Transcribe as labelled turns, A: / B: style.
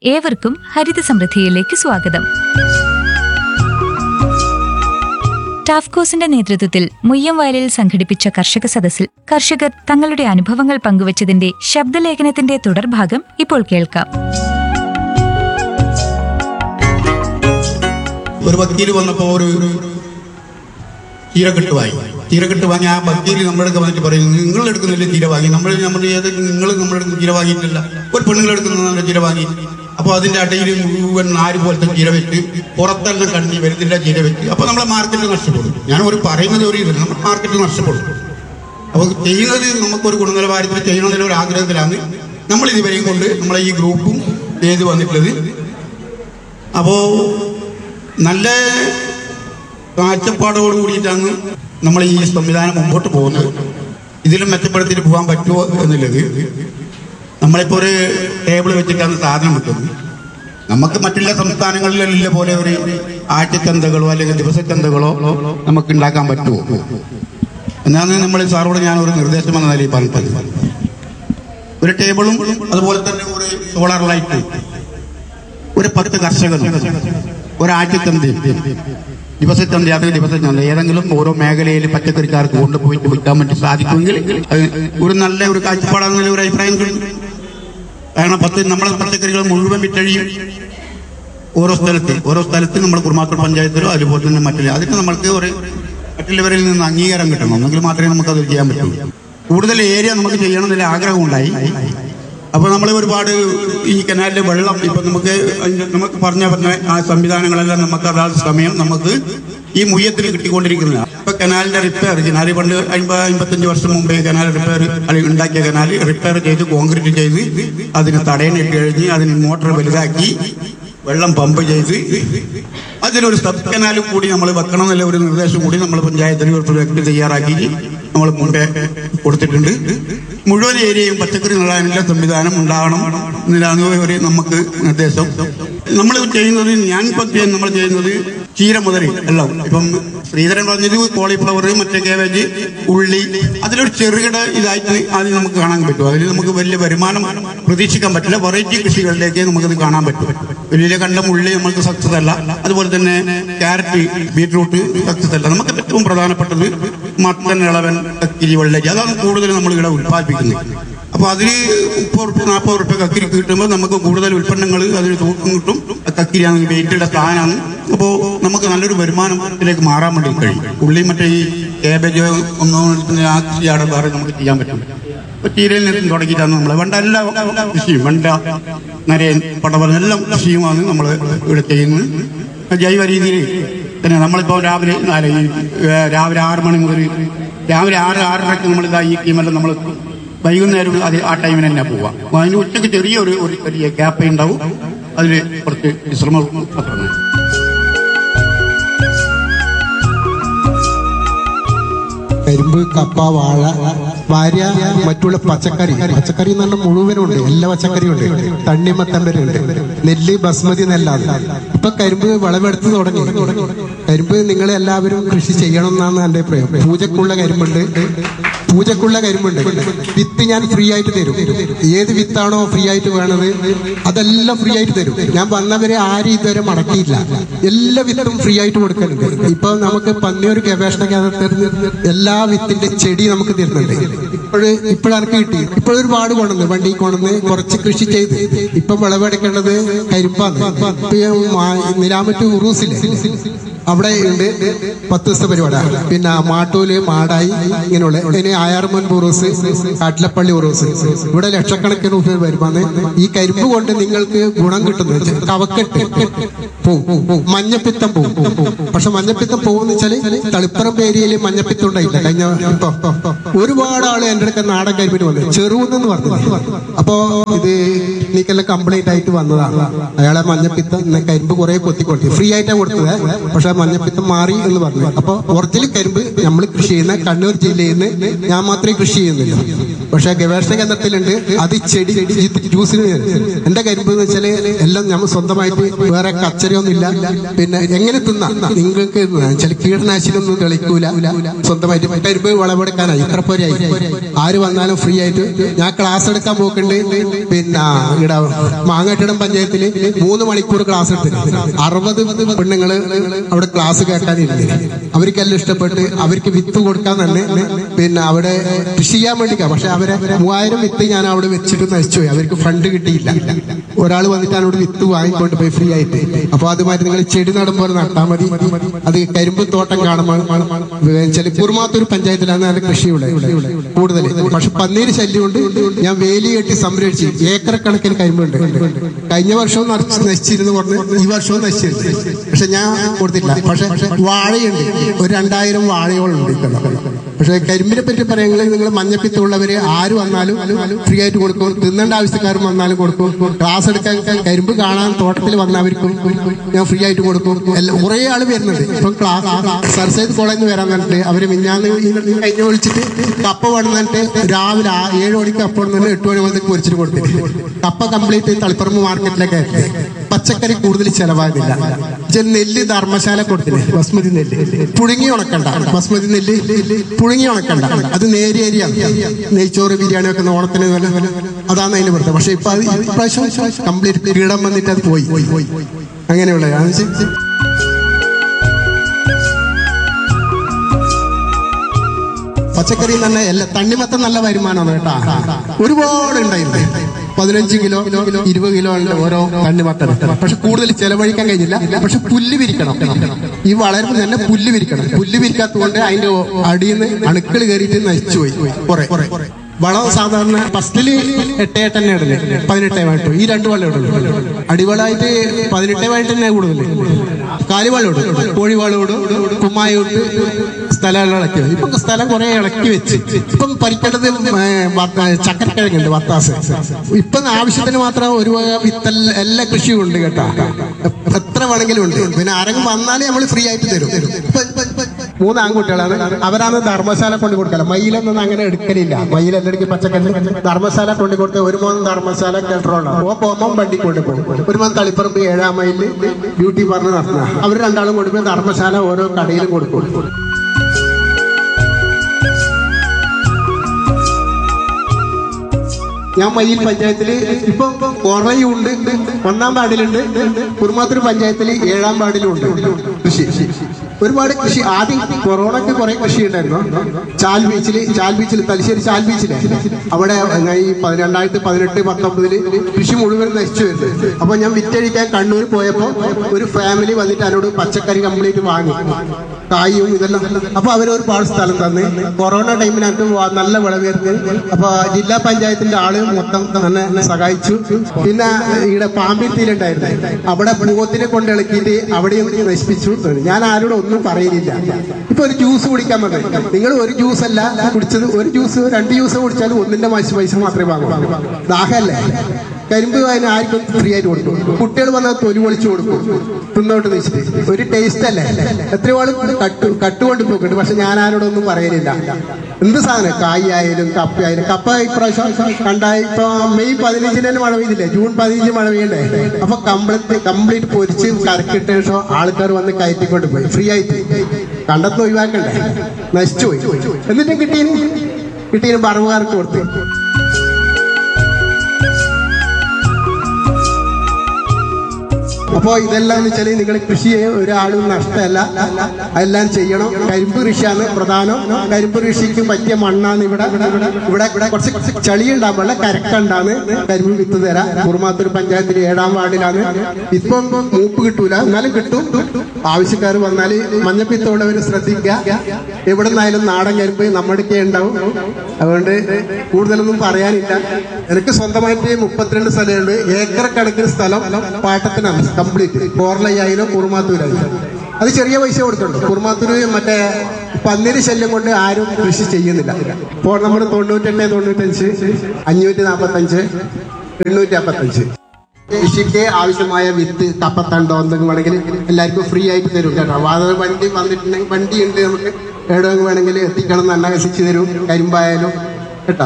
A: ഏവർക്കും ഹരിത സമൃദ്ധിയിലേക്ക് സ്വാഗതം ടാഫ്കോസിന്റെ നേതൃത്വത്തിൽ മുയ്യംവയലിൽ സംഘടിപ്പിച്ച കർഷക സദസ്സിൽ കർഷകർ തങ്ങളുടെ അനുഭവങ്ങൾ പങ്കുവച്ചതിന്റെ ശബ്ദലേഖനത്തിന്റെ തുടർഭാഗം ഇപ്പോൾ കേൾക്കാം
B: ഒരു വക്കീൽ വന്നപ്പോൾ ഒരു ചീരക്കെട്ട് വാങ്ങി ചീരക്കെട്ട് വാങ്ങി ആ വക്കീൽ നമ്മളെടുക്ക് വന്നിട്ട് പറയും നിങ്ങൾ എടുക്കുന്നില്ല ചീര വാങ്ങി നമ്മൾ നമ്മൾ ഏത് നിങ്ങൾ നമ്മളെടുക്കുന്ന ചീര വാങ്ങിയിട്ടില്ല ഒരു പെണ്ണുങ്ങൾ എടുക്കുന്ന ചീര വാങ്ങി അപ്പോൾ അതിന്റെ അടയിൽ മുഴുവൻ നാല് പോലത്തെ ചീര വെച്ച് പുറത്തെല്ലാം കണ്ണി വരുന്നില്ല ചീര വെച്ച് അപ്പോൾ നമ്മളെ മാർക്കറ്റ് നഷ്ടപ്പെടും ഞാൻ ഒരു പറയുന്നത് ഒരു ഇതില്ല നമ്മുടെ മാർക്കറ്റ് നഷ്ടപ്പെടും അപ്പോൾ ചെയ്യുന്നത് നമുക്കൊരു ഗുണനിലവാരത്തിൽ ചെയ്യണമെന്നുള്ള ഒരു ആഗ്രഹത്തിലാണ് നമ്മൾ ഇതുവരെയും കൊണ്ട് നമ്മളെ ഈ ഗ്രൂപ്പും ചെയ്ത് വന്നിട്ടുള്ളത് അപ്പോ നല്ല കാഴ്ചപ്പാടോട് കൂടിയിട്ടാണ് നമ്മൾ ഈ സംവിധാനം മുമ്പോട്ട് പോകുന്നത് ഇതിലും മെച്ചപ്പെടുത്തിയിട്ട് പോകാൻ പറ്റുമോ എന്നുള്ളത് നമ്മളിപ്പോൾ ഒരു ടേബിൾ വെച്ചിട്ടാണ് സാധനം വെക്കുന്നത് നമുക്ക് മറ്റുള്ള സംസ്ഥാനങ്ങളിലുള്ള പോലെ ഒരു ആഴ്ചച്ചന്തകളോ അല്ലെങ്കിൽ ദിവസച്ചന്തകളോ നമുക്ക് ഉണ്ടാക്കാൻ പറ്റുമോ എന്നാണ് നമ്മൾ സാറോട് ഞാൻ ഒരു നിർദ്ദേശം എന്ന നിലയിൽ പറഞ്ഞത് ഒരു ടേബിളും അതുപോലെ തന്നെ ഒരു സോളാർ ലൈറ്റ് ഒരു പത്ത് കർഷകർ ഒരാഴ്ചച്ചന്തയും ദിവസച്ചന്ത അത് ദിവസച്ചന്ത ഏതെങ്കിലും ഓരോ മേഖലയിൽ പച്ചക്കറിക്കാർക്ക് കൊണ്ടുപോയിട്ട് വിൽക്കാൻ വേണ്ടി സാധിക്കുമെങ്കിൽ അത് ഒരു നല്ല ഒരു കാഴ്ചപ്പാടാണെന്നുള്ള ഒരു അഭിപ്രായം കിട്ടും കാരണം പത്ത് നമ്മളെ പച്ചക്കറികൾ മുഴുവൻ വിറ്റഴിയും ഓരോ സ്ഥലത്ത് ഓരോ സ്ഥലത്ത് നമ്മുടെ കുറുമാത്തൂർ പഞ്ചായത്തിലോ അതുപോലെ തന്നെ മറ്റുള്ള അതിന് നമ്മൾക്ക് ഒരു മറ്റുള്ളവരിൽ നിന്ന് അംഗീകാരം കിട്ടണം എന്നെങ്കിൽ മാത്രമേ നമുക്ക് അത് ചെയ്യാൻ പറ്റൂ കൂടുതൽ ഏരിയ നമുക്ക് ചെയ്യണമെന്നുള്ള ആഗ്രഹമുണ്ടായി അപ്പൊ നമ്മൾ ഒരുപാട് ഈ കനാലിലെ വെള്ളം ഇപ്പൊ നമുക്ക് അതിന്റെ നമുക്ക് പറഞ്ഞ പറഞ്ഞ ആ സംവിധാനങ്ങളെല്ലാം നമുക്ക് അതാത് സമയം നമുക്ക് ഈ മുയ്യത്തിന് കിട്ടിക്കൊണ്ടിരിക്കുന്നത് ഇപ്പൊ കനാലിന്റെ റിപ്പയർ കനാല് പണ്ട് അമ്പത് അമ്പത്തഞ്ച് വർഷം മുമ്പേ കനാൽ റിപ്പയർ അല്ലെങ്കിൽ ഉണ്ടാക്കിയ കനാൽ റിപ്പയർ ചെയ്ത് കോൺക്രീറ്റ് ചെയ്ത് അതിന് തടയണിട്ട് കഴിഞ്ഞ് അതിന് മോട്ടോർ വലുതാക്കി വെള്ളം പമ്പ് ചെയ്ത് അതിനൊരു സബ് കനാലും കൂടി നമ്മൾ വെക്കണം എന്നുള്ള ഒരു നിർദ്ദേശം കൂടി നമ്മൾ പഞ്ചായത്തിന് ഒരു പ്രൊജക്ട് തയ്യാറാക്കി നമ്മൾ മുമ്പേ കൊടുത്തിട്ടുണ്ട് മുഴുവൻ ഏരിയയും പച്ചക്കറി നടാനുള്ള സംവിധാനം ഉണ്ടാവണം എന്നതാണ് ഒരു നമുക്ക് നിർദ്ദേശം നമ്മൾ ചെയ്യുന്നത് ഞാൻ ഇപ്പം ചെയ്യുന്ന- നമ്മൾ ചെയ്യുന്നത് ചീര മുതൽ എല്ലാം ഇപ്പം ശ്രീധരൻ പറഞ്ഞത് കോളിഫ്ലവർ മറ്റേ കേബേജ് ഉള്ളി അതിലൊരു ചെറുകിട ഇതായിട്ട് ആദ്യം നമുക്ക് കാണാൻ പറ്റും അതിൽ നമുക്ക് വലിയ വരുമാനം പ്രതീക്ഷിക്കാൻ പറ്റില്ല വെറൈറ്റി കൃഷികളിലേക്ക് നമുക്കത് കാണാൻ പറ്റും വലിയ കണ്ടം ഉള്ളി നമുക്ക് സക്സസ് അല്ല അതുപോലെ തന്നെ ക്യാരറ്റ് ബീട്രൂട്ട് സക്സസ് അല്ല നമുക്ക് ഏറ്റവും പ്രധാനപ്പെട്ടത് മത്തൻ ഇളവൻ കക്കിരി വെള്ളരി അതാണ് കൂടുതൽ നമ്മൾ ഇവിടെ ഉത്പാദിപ്പിക്കുന്നത് അപ്പൊ അതിന് മുപ്പത് റുപ്യ നാൽപ്പത് റുപ്യ കക്കിരി കിട്ടുമ്പോൾ നമുക്ക് കൂടുതൽ ഉൽപ്പന്നങ്ങൾ അതിന് തൂക്കം കിട്ടും കക്കിരിയാണ് വെയിറ്റുള്ള സാധനമാണ് അപ്പോൾ നമുക്ക് നല്ലൊരു വരുമാനത്തിലേക്ക് മാറാൻ വേണ്ടി കഴിയും ഉള്ളി മറ്റേ ഈ കേബേജ് ഒന്നും ആ കൃഷിയാണ് വേറെ നമുക്ക് ചെയ്യാൻ പറ്റും ഇപ്പൊ ചീരയിൽ നിന്ന് തുടങ്ങിയിട്ടാണ് നമ്മൾ വെണ്ട എല്ലാ കൃഷിയും വെണ്ട നരയൻ പടവലം എല്ലാം കൃഷിയുമാണ് നമ്മൾ ഇവിടെ ചെയ്യുന്നത് ജൈവ രീതിയിൽ പിന്നെ നമ്മളിപ്പോൾ രാവിലെ അല്ല, ഈ, ഏ, രാവിലെ ആറ് മണി മുതൽ രാവിലെ ആറ് ആറരയ്ക്ക് നമ്മൾ ഇതാ ഈ ടീമെല്ലാം നമ്മൾ വൈകുന്നേരം അത് ആ ടൈമിന് തന്നെ പോവാം അപ്പൊ അതിന് ഉച്ചയ്ക്ക് ചെറിയൊരു ഒരു ചെറിയ ഗ്യാപ്പ് ഉണ്ടാവും അതിൽ കുറച്ച് വിശ്രമം മാത്രമേ
C: കരിമ്പ് കപ്പ വാഴ വാര്യ മറ്റുള്ള പച്ചക്കറി പച്ചക്കറി എന്ന് പറഞ്ഞാൽ മുഴുവനുണ്ട് എല്ലാ പച്ചക്കറിയും ഉണ്ട് തണ്ണിമത്തൻ വരെ ഉണ്ട് നെല്ല് ബസ്മതി നെല്ലാണ് ഇപ്പൊ കരിമ്പ് വിളവെടുത്ത് തുടങ്ങി കരിമ്പ് നിങ്ങൾ എല്ലാവരും കൃഷി ചെയ്യണം എന്നാണ് എന്റെ അഭിപ്രായം പൂജക്കുള്ള കരിമ്പുണ്ട് പൂജക്കുള്ള കരിമ്പുണ്ട് വിത്ത് ഞാൻ ഫ്രീ ആയിട്ട് തരും ഏത് വിത്താണോ ഫ്രീ ആയിട്ട് വേണത് അതെല്ലാം ഫ്രീ ആയിട്ട് തരും ഞാൻ വന്നവരെ ആരും ഇതുവരെ മടക്കിയില്ല എല്ലാ വിത്തും ഫ്രീ ആയിട്ട് കൊടുക്കുന്നുണ്ട് ഇപ്പൊ നമുക്ക് പന്നിയൊരു ഗവേഷണ കേന്ദ്രത്തിൽ എല്ലാ വിത്തിന്റെ ചെടി നമുക്ക് തരുന്നുണ്ട് ഇപ്പോഴ് ഇപ്പോഴാണ് കിട്ടി ഇപ്പോഴും ഒരുപാട് കൊണ്ടുവന്ന് വണ്ടി കൊണ്ടുവന്ന് കുറച്ച് കൃഷി ചെയ്ത് ഇപ്പൊ വിളവെടുക്കേണ്ടത് കരിമ്പാണ് ഇപ്പൊ ഈ മാ- നിലാമറ്റ് ഉറൂസില്ലേ അവിടെ ഉണ്ട് പത്ത് ദിവസത്തെ പരിപാടി പിന്നെ മാട്ടൂല് മാടായി ഇങ്ങനെയുള്ള ഇനി ആയാർമൻ ഉറൂസ് കാട്ടിലപ്പള്ളി ഉറൂസ് ഇവിടെ ലക്ഷക്കണക്കിന് രൂപ വരുമാന്ന് ഈ കരിമ്പ് കൊണ്ട് നിങ്ങൾക്ക് ഗുണം കിട്ടുന്നത് കവക്കെട്ട് പോവും മഞ്ഞപ്പിത്തം പോവും പക്ഷെ മഞ്ഞപ്പിത്തം പോകുന്ന വെച്ചാല് തളിപ്പറമ്പ് ഏരിയയിൽ മഞ്ഞപ്പിത്തം ഉണ്ടായില്ല കഴിഞ്ഞ ഇപ്പൊ ഒരുപാട് ആള് എന്റെ അടുക്ക നാടൻ കരിമ്പിന് വന്നു ചെറുവെന്ന് പറഞ്ഞു അപ്പോ ഇത് നീക്കെല്ലാം കംപ്ലൈന്റ് ആയിട്ട് വന്നതാണ് അയാളെ മഞ്ഞപ്പിത്തം ഇന്ന് കരിമ്പ് കുറെ കൊത്തിക്കൊടുത്തു ഫ്രീ ആയിട്ടാ കൊടുത്തത് പക്ഷെ കൊടുത്താൽ മഞ്ഞപ്പിത്തം മാറി എന്ന് പറഞ്ഞു അപ്പൊ ഒറിജിനൽ കരിമ്പ് നമ്മൾ കൃഷി ചെയ്യുന്ന കണ്ണൂർ ജില്ലയിൽ നിന്ന് ഞാൻ മാത്രമേ കൃഷി ചെയ്യുന്നില്ല പക്ഷെ ഗവേഷണ കേന്ദ്രത്തിലുണ്ട് അത് ചെടി ജ്യൂസിന് എന്റെ കരിമ്പ് എന്ന് വെച്ചാല് എല്ലാം നമ്മൾ സ്വന്തമായിട്ട് വേറെ കച്ചരയൊന്നും ഇല്ല പിന്നെ എങ്ങനെ തിന്നാം നിങ്ങൾക്ക് ചില കീടനാശിനി ഒന്നും തെളിക്കൂല സ്വന്തമായിട്ട് കരിമ്പ് വിളവെടുക്കാനായി ഇത്ര പോരായി ആര് വന്നാലും ഫ്രീ ആയിട്ട് ഞാൻ ക്ലാസ് എടുക്കാൻ പോക്കുണ്ട് പിന്നെ ഇവിടെ മാങ്ങാട്ടിടം പഞ്ചായത്തിൽ മൂന്ന് മണിക്കൂർ ക്ലാസ് എടുത്തിട്ട് അറുപത് പെണ്ണുങ്ങള് അവിടെ ക്ലാസ് കേൾക്കാനിരുന്നു അവർക്കെല്ലാം ഇഷ്ടപ്പെട്ട് അവർക്ക് വിത്ത് കൊടുക്കാൻ തന്നെ പിന്നെ അവിടെ കൃഷി ചെയ്യാൻ വേണ്ടിക്കാ പക്ഷെ അവരെ മൂവായിരം വിത്ത് ഞാൻ അവിടെ വെച്ചിട്ട് നശിച്ചുപോയി അവർക്ക് ഫണ്ട് കിട്ടിയില്ല ഒരാൾ വന്നിട്ട് അവിടെ വിത്ത് വാങ്ങിക്കൊണ്ട് പോയി ഫ്രീ ആയിട്ട് അപ്പൊ അതുമാതിരി നിങ്ങൾ ചെടി നടുമ്പോൾ നട്ടാൽ മതി അത് കരിമ്പ് തോട്ടം കാണുമ്പോൾ വെച്ചാൽ കുറുമാത്തൂർ പഞ്ചായത്തിലാണ് നല്ല കൃഷിയുടെ കൂടുതൽ പക്ഷെ പന്നീര് ശല്യം കൊണ്ട് ഞാൻ വേലി കെട്ടി സംരക്ഷിച്ച് ഏക്കർ കണക്കിന് കരിമ്പുണ്ട് കഴിഞ്ഞ വർഷവും നിറച്ച് നശിച്ചിരുന്നു പറഞ്ഞ് ഈ വർഷവും നശിച്ചിരുന്നു പക്ഷെ ഞാൻ കൊടുത്തില്ല പക്ഷെ വാഴയുണ്ട് ഒരു രണ്ടായിരം വാഴയോളം ഉണ്ട് ഇക്കൊല്ലം. പക്ഷെ കരിമ്പിനെ പറ്റി പറയുകയാണെങ്കിൽ നിങ്ങൾ മഞ്ഞപ്പിത്തമുള്ളവര് ആര് വന്നാലും ഫ്രീ ആയിട്ട് കൊടുക്കും തിന്നേണ്ട ആവശ്യക്കാരും വന്നാലും കൊടുക്കും ക്ലാസ് എടുക്കാൻ കരിമ്പ് കാണാൻ തോട്ടത്തിൽ വന്നവർക്കും ഞാൻ ഫ്രീ ആയിട്ട് കൊടുക്കും എല്ലാം കുറേ ആള് വരുന്നുണ്ട് ഇപ്പം ക്ലാസ് സർസൈഡ് കോളേജിൽ നിന്ന് വരാൻ പറഞ്ഞിട്ട് അവര് മിഞ്ഞാന്ന് ഈ കഴിഞ്ഞ വിളിച്ചിട്ട് കപ്പ വന്നിട്ട് രാവിലെ ആ ഏഴ് മണിക്ക് കപ്പ വന്നിട്ട് എട്ട് മണി മുതൽ പൊരിച്ചിട്ട് കൊടുത്തിട്ട് കപ്പ കംപ്ലീറ്റ് തളിപ്പറമ്പ് മാർക്കറ്റിലേക്ക് അയക്കി പച്ചക്കറി കൂടുതൽ ചെലവാകുന്നില്ല ഇജ്ജ് നെല്ല് ധർമ്മശാല കൊടുത്തില്ലേ ബസ്മതി നെല്ല് പുഴുങ്ങി ഉണക്കണ്ട ബസ്മതി നെല്ല് പുഴുങ്ങി ഉണക്കണ്ട അത് നേരിയ അരിയാണ് നെയ്ച്ചോറ് ബിരിയാണി ഒക്കെ ഓണത്തിന് വില അതാണ് അതിന് പ്രത്യേകം പക്ഷെ ഇപ്പൊ അത് ഇപ്രാവശ്യം കംപ്ലീറ്റ് കീടം വന്നിട്ട് അത് പോയി അങ്ങനെയുള്ള പച്ചക്കറി തന്നെ എല്ലാ തണ്ണിമത്തം നല്ല വരുമാനമാണ് കേട്ടാ ഒരുപാട് ഉണ്ടായിരുന്നു പതിനഞ്ച് കിലോ ഇരുപത് കിലോ ഉണ്ട് ഓരോ തണ്ണിമത്തം പക്ഷെ കൂടുതൽ ചെലവഴിക്കാൻ കഴിഞ്ഞില്ല പക്ഷെ പുല്ല് വിരിക്കണം ഈ വളരുമ്പോൾ തന്നെ പുല്ല് വിരിക്കണം പുല്ല് വിരിക്കാത്തതുകൊണ്ട് അതിന്റെ അടിയിൽ നിന്ന് അണുക്കൾ കയറിയിട്ട് നശിച്ചുപോയി കുറെ വളം സാധാരണ ഫസ്റ്റില് എട്ടേ എട്ട് തന്നെ ഇടല് പതിനെട്ടേ വായിട്ടു ഈ രണ്ട് വളം ഇടുള്ളൂ അടിവളമായിട്ട് പതിനെട്ടേ വായിട്ട് തന്നെ കൂടുതൽ കാലിവളം ഇടും കോഴിവളം ഇടും കുമ്മായി ഇട്ട് സ്ഥലം ഇളക്കി ഇപ്പൊ സ്ഥലം കുറെ ഇളക്കി വെച്ച് ഇപ്പം പരിക്കേണ്ടത് ചക്കരക്കിഴങ്ങുണ്ട് വത്താസ് ഇപ്പം ആവശ്യത്തിന് മാത്രം ഒരു വക വിത്തല്ല എല്ലാ കൃഷിയും ഉണ്ട് കേട്ടാ എത്ര വേണമെങ്കിലും ഉണ്ട് പിന്നെ ആരെങ്കിലും വന്നാലേ നമ്മൾ ഫ്രീ ആയിട്ട് തരും ഇപ്പൊ- ഇപ്പൊ- ഇപ്പൊ- മൂന്ന് ആൺകുട്ടികളാണ് അവരാണ് ധർമ്മശാല കൊണ്ട് കൊടുക്കല മയിലൊന്നും അങ്ങനെ എടുക്കലില്ല മയിലെല്ലാം എടുക്കി പച്ചക്കറി ധർമ്മശാല കൊണ്ട് കൊടുത്ത ഒരു മോൻ ധർമ്മശാല കെട്ടറോളാണ് ഓ പോകുമ്പോൾ വണ്ടി കൊണ്ട് പോകും ഒരു മോൻ തളിപ്പറമ്പ് ഏഴാം മൈലിൽ ഡ്യൂട്ടി പറഞ്ഞ് നടത്തുന്ന അവർ രണ്ടാളും കൊണ്ടുപോയി ധർമ്മശാല ഓരോ കടയിലും കൊടുക്കും ഞാൻ മയ്യിൽ പഞ്ചായത്തില് ഇപ്പൊ കുറയുണ്ട് ഒന്നാം വാർഡിലുണ്ട് കുറുമാത്തൂർ പഞ്ചായത്തിൽ ഏഴാം വാർഡിലുണ്ട് കൃഷി ഒരുപാട് കൃഷി ആദ്യം കൊറോണക്ക് കുറെ കൃഷി ഉണ്ടായിരുന്നു ചാൽ ബീച്ചിൽ ചാൽ ബീച്ചിൽ തലശ്ശേരി ചാൽ ബീച്ചിലെ അവിടെ ഞാൻ ഈ പതി- രണ്ടായിരത്തി പതിനെട്ട് പത്തൊമ്പതില് കൃഷി മുഴുവൻ നശിച്ചു വരുന്നത് അപ്പൊ ഞാൻ വിറ്റഴിക്കാൻ കണ്ണൂർ പോയപ്പോ ഒരു ഫാമിലി വന്നിട്ട് എന്നോട് പച്ചക്കറി കംപ്ലീറ്റ് വാങ്ങി കായും ഇതെല്ലാം അപ്പൊ അവർ ഒരുപാട് സ്ഥലം തന്ന് കൊറോണ ടൈമിനകത്ത് വ- നല്ല വിളവേർന്ന് അപ്പൊ ജില്ലാ പഞ്ചായത്തിന്റെ ആള് മൊത്തം തന്നെ എന്നെ സഹായിച്ചു പിന്നെ ഇവിടെ പാമ്പിത്തിയിലുണ്ടായിരുന്നു അവിടെ പൂവത്തിനെ കൊണ്ട് ഇളക്കിയിട്ട് അവിടെയും നശിപ്പിച്ചു ഞാൻ ആരോടും ഒന്നും പറയുന്നില്ല ഇപ്പൊ ഒരു ജ്യൂസ് കുടിക്കാൻ പറഞ്ഞു നിങ്ങൾ ഒരു ജ്യൂസ് അല്ല കുടിച്ചത് ഒരു ജ്യൂസ് രണ്ട് ജ്യൂസ് കുടിച്ചാലും ഒന്നിന്റെ പൈസ പൈസ മാത്രമേ വാങ്ങൂ ദാഹല്ലേ കരിമ്പ് അതിന് ആർക്കും ഫ്രീ ആയിട്ട് കൊടുക്കും കുട്ടികൾ വന്നാൽ തൊലി പൊളിച്ചു കൊടുക്കും തിന്നോട്ട് വെച്ചിട്ട് ഒരു ടേസ്റ്റ് അല്ലേ എത്ര ആളും കട്ട് കട്ടുകൊണ്ട് പോക്കുണ്ട് പക്ഷെ ഞാൻ ആരോടൊന്നും പറയലില്ല എന്ത് സാധനം കായ് ആയാലും കപ്പ ആയാലും കപ്പ ഇപ്രാവശ്യം കണ്ടായി ഇപ്പൊ മെയ് പതിനഞ്ചിന് തന്നെ മഴ പെയ്തില്ലേ ജൂൺ പതിനഞ്ച് മഴ പെയ്യണ്ടേ അപ്പൊ കംപ്ലീറ്റ് കംപ്ലീറ്റ് പൊരിച്ച് കറക്കിട്ട ശേഷം ആൾക്കാർ വന്ന് കയറ്റിക്കൊണ്ട് പോയി ഫ്രീ ആയിട്ട് കണ്ടെന്ന് ഒഴിവാക്കണ്ടേ നശിച്ചു പോയി എന്നിട്ടും കിട്ടിയതിന് കിട്ടിയതിന് പറവുകാർക്ക് കൊടുത്തു അപ്പോ ഇതെല്ലാം എന്ന് വെച്ചാൽ നിങ്ങൾ കൃഷിയെ ഒരാളും നഷ്ടമല്ല എല്ലാം ചെയ്യണം കരിമ്പ് കൃഷിയാണ് പ്രധാനം കരിമ്പ് കൃഷിക്ക് പറ്റിയ മണ്ണാണ് ഇവിടെ ഇവിടെ ഇവിടെ കുറച്ച് ചളി ഉണ്ടാകുമ്പോൾ കരക്കുണ്ടാണ് കരിമ്പ് വിത്ത് തരാം കുറുമാത്തൂർ പഞ്ചായത്തിൽ ഏഴാം വാർഡിലാണ് ഇപ്പം മൂപ്പ് കിട്ടൂല എന്നാലും കിട്ടും ആവശ്യക്കാർ വന്നാൽ മഞ്ഞപ്പിത്തമുള്ളവർ ശ്രദ്ധിക്കുക എവിടെ നിന്നായാലും നാടൻ കരിമ്പ് നമ്മുടെയൊക്കെ ഉണ്ടാവും അതുകൊണ്ട് കൂടുതലൊന്നും പറയാനില്ല എനിക്ക് സ്വന്തമായിട്ട് മുപ്പത്തിരണ്ട് സ്ഥലമുണ്ട് ഏക്കർ കണക്കിന് സ്ഥലം പാട്ടത്തിനാണ് കംപ്ലീറ്റ് കോർലയായാലും കുറുമാത്തൂരായാലും അത് ചെറിയ പൈസ കൊടുക്കുന്നുണ്ട് കുറുമാത്തൂര് മറ്റേ പന്നിരി ശല്യം കൊണ്ട് ആരും കൃഷി ചെയ്യുന്നില്ല ഇപ്പോൾ നമ്മൾ തൊണ്ണൂറ്റെട്ട് തൊണ്ണൂറ്റഞ്ച് അഞ്ഞൂറ്റി നാൽപ്പത്തഞ്ച് എണ്ണൂറ്റി അമ്പത്തഞ്ച് കൃഷിക്ക് ആവശ്യമായ വിത്ത് കപ്പത്തണ്ടോ എന്തെങ്കിലും വേണമെങ്കിൽ എല്ലാവർക്കും ഫ്രീ ആയിട്ട് തരും കേട്ടോ അപ്പോൾ അത് വണ്ടി വന്നിട്ടുണ്ടെങ്കിൽ വണ്ടി ഉണ്ട് നമുക്ക് എവിടെയെങ്കിലും വേണമെങ്കിൽ എത്തിക്കണം എന്ന് അന്വേഷിച്ച് തരും കരിമ്പായാലും